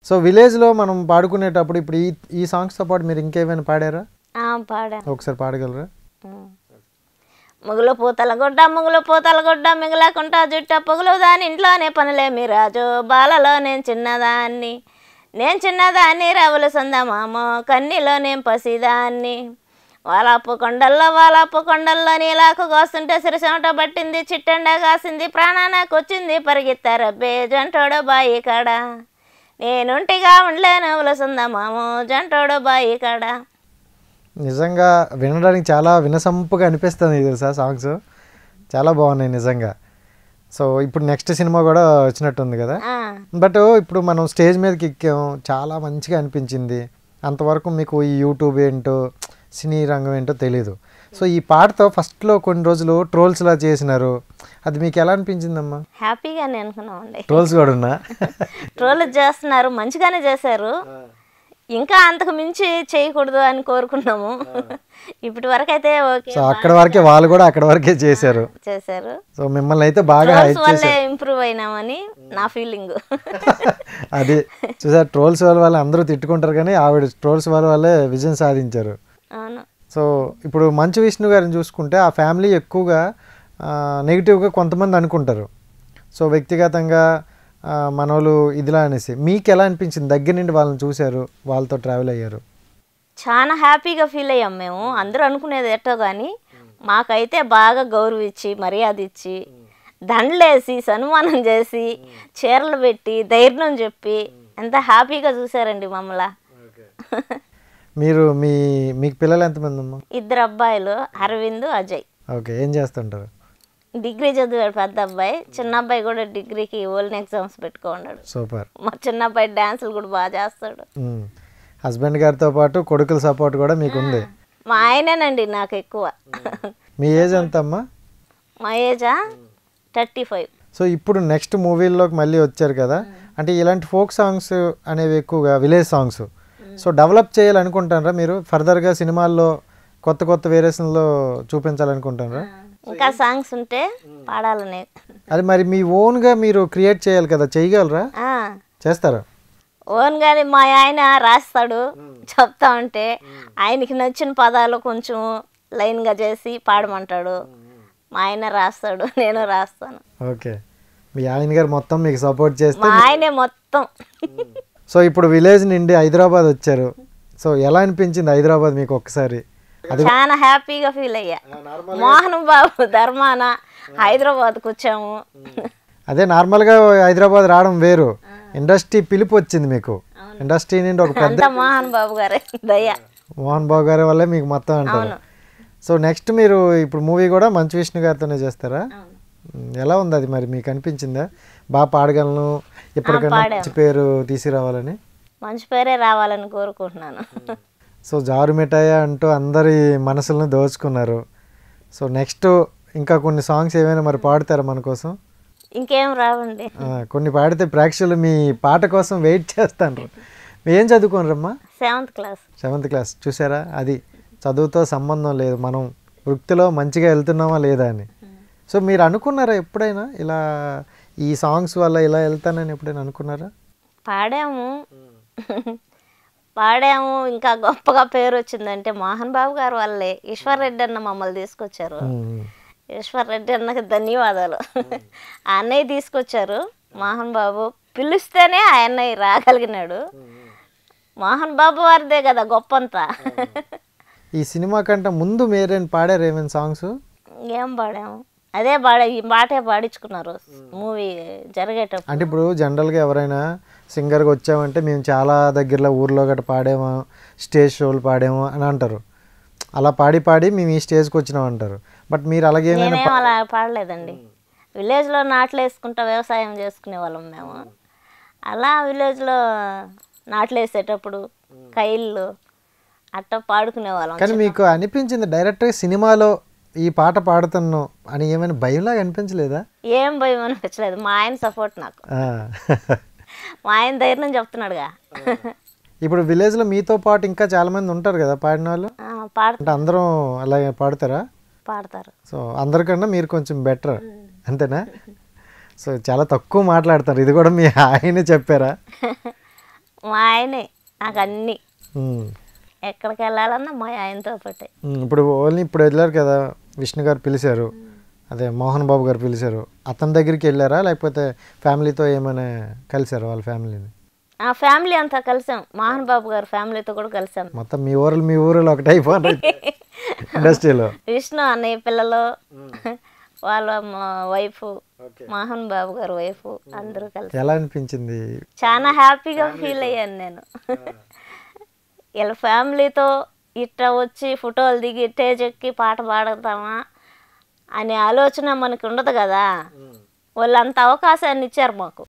So విలేజ్లో మనం పాడుకునేటప్పుడు ఇప్పుడు ఈ ఈ సాంగ్స్తో పాటు మీరు ఇంకేమైనా పాడారా ఆ, పాడా ఒకసారి పాడగలరా ముగులు పూతల గుడ్డ ముగులు పూతల గుడ్డ మిగలకుంటా జుట్ట పొగులు దాని ఇంట్లోనే పనులేమి రాజు బాలలో నేను చిన్నదాన్ని నేను చిన్నదాన్ని రవులు సొందమామో కన్నీలో నేను పసిదాన్ని వాలాపు కొండల్లో వాలాపు కొండల్లో నీలాకు కోస్తుంటే సిరిసమట పట్టింది చిట్టండ కాసింది ప్రాణానికి వచ్చింది పరిగెత్తారబ్బే జంటోడు బాయి కాడ నేనుంటిగా ఉండలేను ఉలసందమామో జంటోడు బాయి కాడ నిజంగా వినడానికి చాలా వినసంపుగా అనిపిస్తుంది ఇది సార్ సాంగ్స్ చాలా బాగున్నాయి నిజంగా సో ఇప్పుడు నెక్స్ట్ సినిమా కూడా వచ్చినట్టుంది కదా ఆ, బట్ ఇప్పుడు మనం స్టేజ్ మీదకి ఎక్కాం చాలా మంచిగా అనిపించింది అంతవరకు మీకు ఈ యూట్యూబ్ ఏంటో సినీ రంగం ఏంటో తెలీదు సో ఈ పాటతో ఫస్ట్లో కొన్ని రోజులు ట్రోల్స్లా చేసినారు అది మీకు ఎలా అనిపించిందమ్మా హ్యాపీగానే అనుకున్నామండి ట్రోల్స్ కూడా ఉన్నా ట్రోల్ చేస్తున్నారు మంచిగానే చేశారు ఇంకా అంతకు మించి చేయకూడదు అని కోరుకున్నాము ఇప్పటి వరకు అయితే ఓకే సో అక్కడ వరకే వాళ్ళు కూడా అక్కడ వరకే చేశారు చేశారు సో మిమ్మల్ని అయితే బాగా ట్రోల్స్ హైప్ వల్లే ఇంప్రూవ్ అయినామని నా ఫీలింగ్ అది చూసారు ట్రోల్స్ వాళ్ళ వాళ్ళు అందరూ తిట్టుకుంటారు కానీ ఆవిడ ట్రోల్స్ వాళ్ళ వాళ్ళే విజయం సాధించారు అవును సో ఇప్పుడు మంచు విష్ణు గారిని చూసుకుంటే ఆ ఫ్యామిలీ ఎక్కువగా నెగిటివ్గా కొంతమంది అనుకుంటారు సో వ్యక్తిగతంగా ఆ, మనోళ్ళు ఇదిలా అనేసి మీకు ఎలా అనిపించింది దగ్గర నుండి వాళ్ళని చూశారు వాళ్ళతో ట్రావెల్ అయ్యారు చాలా హ్యాపీగా ఫీల్ అయ్యాం మేము అందరూ అనుకునేది ఎట్టో కానీ మాకైతే బాగా గౌరవించి మర్యాద ఇచ్చి దండలేసి సన్మానం చేసి చీరలు పెట్టి ధైర్యం చెప్పి ఎంత హ్యాపీగా చూసారండి మమ్మల్ని మీరు మీ మీకు పిల్లలు ఎంతమంది అమ్మా ఇద్దరు అబ్బాయిలు అరవింద్ అజయ్ ఓకే ఏం చేస్తుంటారు డిగ్రీ చదివాడు పెద్ద అబ్బాయి చిన్న అబ్బాయి కూడా డిగ్రీకి ఓల్డ్ ఎగ్జామ్స్ పెట్టుకున్నాడు సూపర్ మా చిన్న అబ్బాయి డాన్సులు కూడా బాగా చేస్తాడు హస్బెండ్ గారితో పాటు కొడుకుల సపోర్ట్ కూడా మీకు ఉంది మా ఆయనేనండి నాకు ఎక్కువ మీ ఏజ్ ఎంత అమ్మా మా ఏజా థర్టీ ఫైవ్ సో ఇప్పుడు నెక్స్ట్ మూవీల్లోకి మళ్ళీ వచ్చారు కదా అంటే ఇలాంటి ఫోక్ సాంగ్స్ అనేవి ఎక్కువగా విలేజ్ సాంగ్స్ సో డెవలప్ చేయాలనుకుంటారా మీరు ఫర్దర్గా సినిమాల్లో కొత్త కొత్త వేరియేషన్లో చూపించాలనుకుంటారా ఇంకా సాంగ్స్ ఉంటే పాడాలని అది మరి మీ ఓన్గా మీరు క్రియేట్ చేయాలి కదా చేయగలరా ఆ, చేస్తారా ఓన్ గాని మా ఆయన రాస్తాడు చెప్తా ఉంటే ఆయనకి నచ్చిన పదాలు కొంచెం లైన్గా చేసి పాడమంటాడు మా ఆయన రాస్తాడు నేను రాస్తాను ఓకే మీ ఆయన గారు మొత్తం మీకు సపోర్ట్ చేస్తే మా ఆయనే మొత్తం సో ఇప్పుడు విలేజ్ నుండి హైదరాబాద్ వచ్చారు సో ఎలా అనిపించింది హైదరాబాద్ మీకు ఒక్కసారి చాలా హ్యాపీగా ఫీల్ అయ్యా మోహన్ బాబు ధర్మాన హైదరాబాద్కి వచ్చాము అదే నార్మల్గా హైదరాబాద్ రావడం వేరు ఇండస్ట్రీ పిలుపు వచ్చింది మీకు ఇండస్ట్రీ నుండి ఒక పెద్ద అంతా మోహన్ బాబు గారే దయ మోహన్ బాబు గారి వల్లే మీకు మొత్తం అంటారు సో నెక్స్ట్ మీరు ఇప్పుడు మూవీ కూడా మంచు విష్ణు గారితోనే చేస్తారా ఉమ్, ఎలా ఉంది అది మరి మీకు అనిపించిందా బాగా పాడగలను ఎప్పటికైనా మంచి పేరు తీసుకురావాలని మంచి పేరే రావాలని కోరుకుంటున్నాను సో జారు మిఠాయి అంటూ అందరి మనసులను దోచుకున్నారు సో నెక్స్ట్ ఇంకా కొన్ని సాంగ్స్ ఏమైనా మరి పాడతారా మన కోసం ఇంకేం రావండి ఆ, కొన్ని పాడితే ప్రేక్షకులు మీ పాట కోసం వెయిట్ చేస్తాను ఏం చదువుకోనరమ్మా సెవెంత్ క్లాస్ సెవెంత్ క్లాస్ చూసారా అది చదువుతో సంబంధం లేదు మనం వృత్తిలో మంచిగా వెళ్తున్నామా లేదా అని సో మీరు అనుకున్నారా ఎప్పుడైనా ఇలా ఈ సాంగ్స్ వల్ల ఇలా వెళ్తానని ఎప్పుడైనా అనుకున్నారా పాడాము పాడాము ఇంకా గొప్పగా పేరు వచ్చిందంటే మోహన్ బాబు గారు వాళ్ళే ఈశ్వర్ రెడ్డి అన్న మమ్మల్ని తీసుకొచ్చారు ఉమ్. ఈశ్వర్ రెడ్డి అన్నకి ధన్యవాదాలు ఆ అన్నయ్య తీసుకొచ్చారు మోహన్ బాబు పిలిస్తేనే ఆ అన్నయ్య రాగలిగినాడు మోహన్ బాబు వారిదే కదా గొప్పంతా ఈ సినిమా కంటే ముందు మీరేం పాడారు ఏమైనా సాంగ్స్ ఏం పాడాము అదే పాడ ఈ పాటే పాడించుకున్నారు మూవీ జరిగేటప్పుడు అంటే ఇప్పుడు జనరల్గా ఎవరైనా సింగర్గా వచ్చామంటే మేము చాలా దగ్గరలో ఊర్లో గట్రా పాడాము స్టేజ్ షోలు పాడాము అని అంటారు అలా పాడి పాడి మేము ఈ స్టేజ్కి వచ్చినాం అంటారు బట్ మీరు అలాగే నేనేం అలా పాడలేదండి విలేజ్లో నాట్లు వేసుకుంటా వ్యవసాయం చేసుకునే వాళ్ళం మేము అలా విలేజ్లో నాట్లు వేసేటప్పుడు కైళ్ళు అట్ట పాడుకునే వాళ్ళం కానీ మీకు అనిపించింది డైరెక్ట్గా సినిమాలో ఈ పాట పాడుతున్నాం అని ఏమైనా భయంలాగా అనిపించలేదా ఏం భయం అనిపించలేదు మా ఆయన సపోర్ట్ నాకు ఆ. మా ఆయన ధైర్యం చెప్తున్నాడుగా ఇప్పుడు విలేజ్లో మీతో పాటు ఇంకా చాలామంది ఉంటారు కదా పాడిన వాళ్ళు ఆ, పాడ అంటే అందరం అలాగే పాడతారా పాడతారు సో అందరికన్నా మీరు కొంచెం బెటర్ అంతేనా సో చాలా తక్కువ మాట్లాడతారు ఇది కూడా మీ ఆయనే చెప్పారా మా ఆయనే నాకు అన్నీ ఉమ్. ఎక్కడికి వెళ్ళాలన్నా మా ఆయనతో పాటే ఉమ్, ఇప్పుడు ఓన్లీ ఇప్పుడు వెళ్ళారు కదా విష్ణు గారు పిలిచారు అదే మోహన్ బాబు గారు పిలిచారు అతని దగ్గరికి వెళ్ళారా లేకపోతే ఫ్యామిలీతో ఏమైనా కలిసారా వాళ్ళ ఫ్యామిలీని ఆ ఫ్యామిలీ అంతా కలిసాం మోహన్ బాబు గారి ఫ్యామిలీతో కూడా కలిసాం మొత్తం మీ ఊరు మీ ఊరిలో ఒకటి అయిపోయింది ఇండస్ట్రీలో విష్ణు అన్నయ్య పిల్లలు వాళ్ళ వైఫ్ మోహన్ బాబు గారి వైఫ్ అందరూ కలిసి ఎలా అనిపించింది చాలా హ్యాపీగా ఫీల్ అయ్యాను నేను వీళ్ళ ఫ్యామిలీతో ఇట్లా వచ్చి ఫోటోలు దిగి స్టేజ్ ఎక్కి పాట పాడతామా అనే ఆలోచన మనకు ఉండదు కదా వాళ్ళు అంత అవకాశాన్ని ఇచ్చారు మాకు